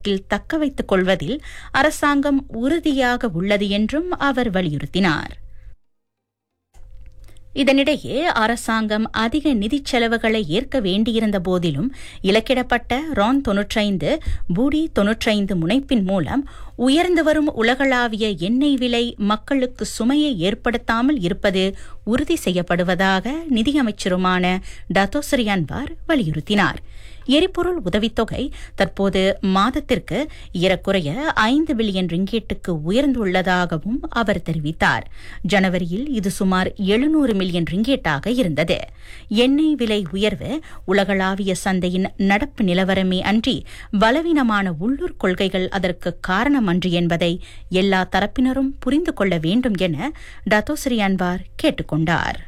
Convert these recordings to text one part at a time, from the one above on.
நாட்டில் தக்க வைத்துக் கொள்வதில் அரசாங்கம் உறுதியாக உள்ளது என்றும் அவர் வலியுறுத்தினார் இதனிடையே அரசாங்கம் அதிக நிதிச் செலவுகளை ஏற்க வேண்டியிருந்த போதிலும் இலக்கிடப்பட்ட ரான் தொன்னூற்றைந்து பூடி தொன்னூற்றைந்து முனைப்பின் மூலம் உயர்ந்து வரும் உலகளாவிய எண்ணெய் விலை மக்களுக்கு சுமையை ஏற்படுத்தாமல் இருப்பது உறுதி செய்யப்படுவதாக நிதியமைச்சருமான டத்தோசரி அன்வார் வலியுறுத்தினார் எரிபொருள் உதவித்தொகை தற்போது மாதத்திற்கு ஏறக்குறைய ஐந்து பில்லியன் ரிங்கேட்டுக்கு உயர்ந்துள்ளதாகவும் அவர் தெரிவித்தார் ஜனவரியில் இது சுமார் எழுநூறு மில்லியன் ரிங்கேட்டாக இருந்தது எண்ணெய் விலை உயர்வு உலகளாவிய சந்தையின் நடப்பு நிலவரமே அன்றி பலவீனமான உள்ளூர் கொள்கைகள் அதற்கு காரணமன்று என்பதை எல்லா தரப்பினரும் புரிந்து கொள்ள வேண்டும் என டத்தோஸ்ரீ அன்வார் கேட்டுக் கொண்டார்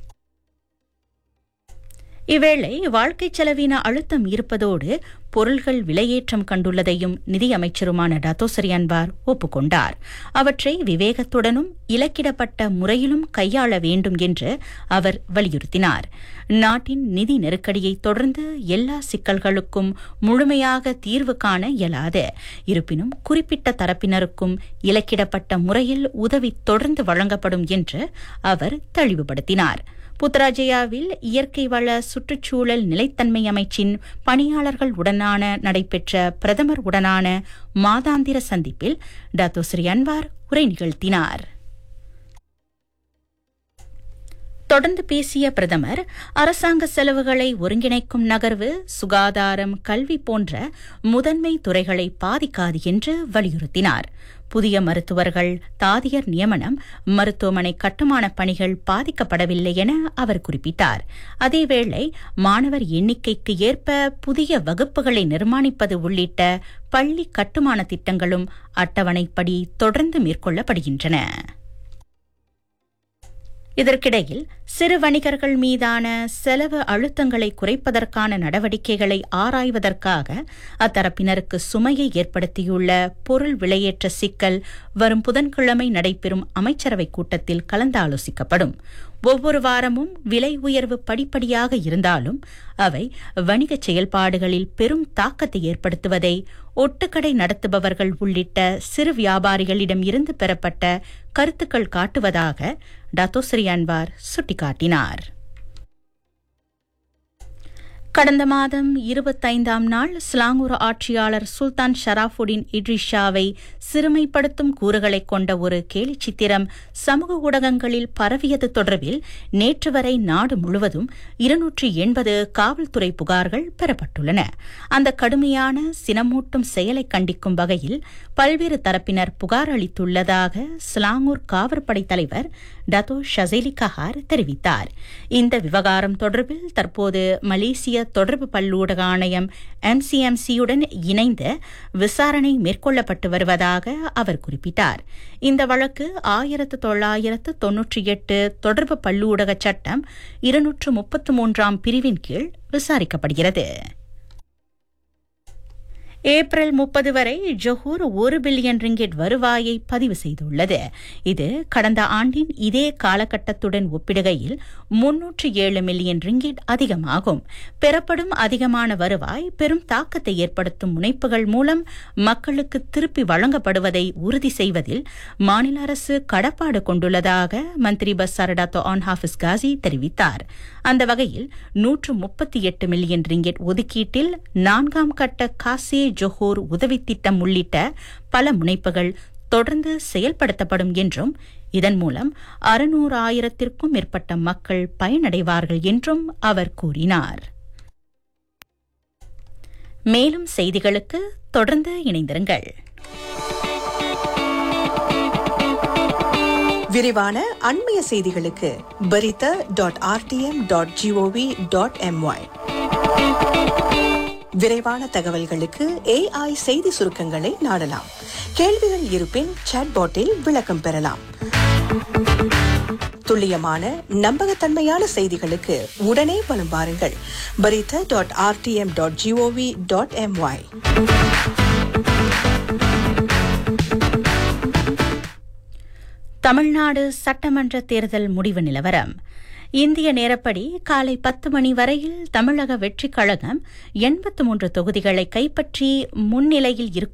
இவ்வேளை வாழ்க்கை செலவின அழுத்தம் இருப்பதோடு பொருள்கள் விலையேற்றம் கண்டுள்ளதையும் நிதியமைச்சருமான டத்தோசரி அன்வார் ஒப்புக்கொண்டார் அவற்றை விவேகத்துடனும் இலக்கிடப்பட்ட முறையிலும் கையாள வேண்டும் என்று அவர் வலியுறுத்தினார் நாட்டின் நிதி நெருக்கடியை தொடர்ந்து எல்லா சிக்கல்களுக்கும் முழுமையாக தீர்வு காண இயலாது இருப்பினும் குறிப்பிட்ட தரப்பினருக்கும் இலக்கிடப்பட்ட முறையில் உதவி தொடர்ந்து வழங்கப்படும் என்று அவர் தெளிவுபடுத்தினார் புத்ராஜயாவில் இயற்கை வள சுற்றுச்சூழல் நிலைத்தன்மை அமைச்சின் பணியாளர்கள் உடனான நடைபெற்ற பிரதமர் உடனான மாதாந்திர சந்திப்பில் டாக்டர் ஸ்ரீ அன்வார் உரை நிகழ்த்தினார் தொடர்ந்து பேசிய பிரதமர் அரசாங்க செலவுகளை ஒருங்கிணைக்கும் நகர்வு சுகாதாரம் கல்வி போன்ற முதன்மை துறைகளை பாதிக்காது என்று வலியுறுத்தினார் புதிய மருத்துவர்கள் தாதியர் நியமனம் மருத்துவமனை கட்டுமான பணிகள் பாதிக்கப்படவில்லை என அவர் குறிப்பிட்டார் அதேவேளை மாணவர் எண்ணிக்கைக்கு ஏற்ப புதிய வகுப்புகளை நிர்மாணிப்பது உள்ளிட்ட பள்ளி கட்டுமான திட்டங்களும் அட்டவணைப்படி தொடர்ந்து மேற்கொள்ளப்படுகின்றன இதற்கிடையில் சிறு வணிகர்கள் மீதான செலவு அழுத்தங்களை குறைப்பதற்கான நடவடிக்கைகளை ஆராய்வதற்காக அத்தரப்பினருக்கு சுமையை ஏற்படுத்தியுள்ள பொருள் விலையேற்ற சிக்கல் வரும் புதன்கிழமை நடைபெறும் அமைச்சரவைக் கூட்டத்தில் கலந்தாலோசிக்கப்படும் ஒவ்வொரு வாரமும் விலை உயர்வு படிப்படியாக இருந்தாலும் அவை வணிக செயல்பாடுகளில் பெரும் தாக்கத்தை ஏற்படுத்துவதை ஒட்டுக்கடை நடத்துபவர்கள் உள்ளிட்ட சிறு வியாபாரிகளிடம் இருந்து பெறப்பட்ட கருத்துக்கள் காட்டுவதாக டத்தோஸ்ரீ அன்வார் சுட்டிக்காட்டினார் கடந்த மாதம் இருபத்தைந்தாம் நாள் ஸ்லாங்கூர் ஆட்சியாளர் சுல்தான் ஷராஃபுடின் இட்ரிஷாவை சிறுமைப்படுத்தும் கூறுகளை கொண்ட ஒரு கேலிச் சித்திரம் சமூக ஊடகங்களில் பரவியது தொடர்பில் நேற்று வரை நாடு முழுவதும் இருநூற்றி எண்பது காவல்துறை புகார்கள் பெறப்பட்டுள்ளன அந்த கடுமையான சினமூட்டும் செயலை கண்டிக்கும் வகையில் பல்வேறு தரப்பினர் புகார் அளித்துள்ளதாக ஸ்லாங்கூர் காவற்படை தலைவர் டத்தோ ஷசேலி கஹார் தெரிவித்தார் இந்த விவகாரம் தொடர்பில் தற்போது மலேசிய தொடர்பு பல்லூடக ஆணையம் எம்சிஎம்சியுடன் இணைந்து விசாரணை மேற்கொள்ளப்பட்டு வருவதாக அவர் குறிப்பிட்டார் இந்த வழக்கு ஆயிரத்து தொள்ளாயிரத்து தொன்னூற்றி எட்டு தொடர்பு பல்லூடக சட்டம் இருநூற்று முப்பத்து மூன்றாம் பிரிவின் கீழ் விசாரிக்கப்படுகிறது ஏப்ரல் முப்பது வரை ஜொஹூர் ஒரு பில்லியன் ரிங்கெட் வருவாயை பதிவு செய்துள்ளது இது கடந்த ஆண்டின் இதே காலகட்டத்துடன் ஒப்பிடுகையில் முன்னூற்று ஏழு மில்லியன் ரிங்கெட் அதிகமாகும் பெறப்படும் அதிகமான வருவாய் பெரும் தாக்கத்தை ஏற்படுத்தும் முனைப்புகள் மூலம் மக்களுக்கு திருப்பி வழங்கப்படுவதை உறுதி செய்வதில் மாநில அரசு கடப்பாடு கொண்டுள்ளதாக மந்திரி பசாரடாத்தோ ஆன் ஹாஃபிஸ் காசி தெரிவித்தார் அந்த வகையில் நூற்று முப்பத்தி எட்டு மில்லியன் ரிங்கெட் ஒதுக்கீட்டில் நான்காம் கட்ட காசே ஜொஹோர் உதவி திட்டம் உள்ளிட்ட பல முனைப்புகள் தொடர்ந்து செயல்படுத்தப்படும் என்றும் இதன் மூலம் அறுநூறு ஆயிரத்திற்கும் மேற்பட்ட மக்கள் பயனடைவார்கள் என்றும் அவர் கூறினார் மேலும் செய்திகளுக்கு தொடர்ந்து இணைந்திருங்கள் விரிவான அண்மைய செய்திகளுக்கு பரித dot RTM dot GOV dot MY விரைவான தகவல்களுக்கு ஏஐ செய்தி சுருக்கங்களை நாடலாம் கேள்விகள் இருப்பின் சாட்பாட்டில் விளக்கம் பெறலாம் துல்லியமான நம்பகத்தன்மையான செய்திகளுக்கு உடனே வலம் பாருங்கள் பரித dot RTM dot GOV dot MY Tamil Nadu சட்டமன்ற தேர்தல் முடிவு நிலவரம் இந்திய நேரப்படி காலை பத்து மணி வரையில் தமிழக வெற்றிக் கழகம் எண்பத்து மூன்று தொகுதிகளை கைப்பற்றி முன்னிலையில் இருக்கும்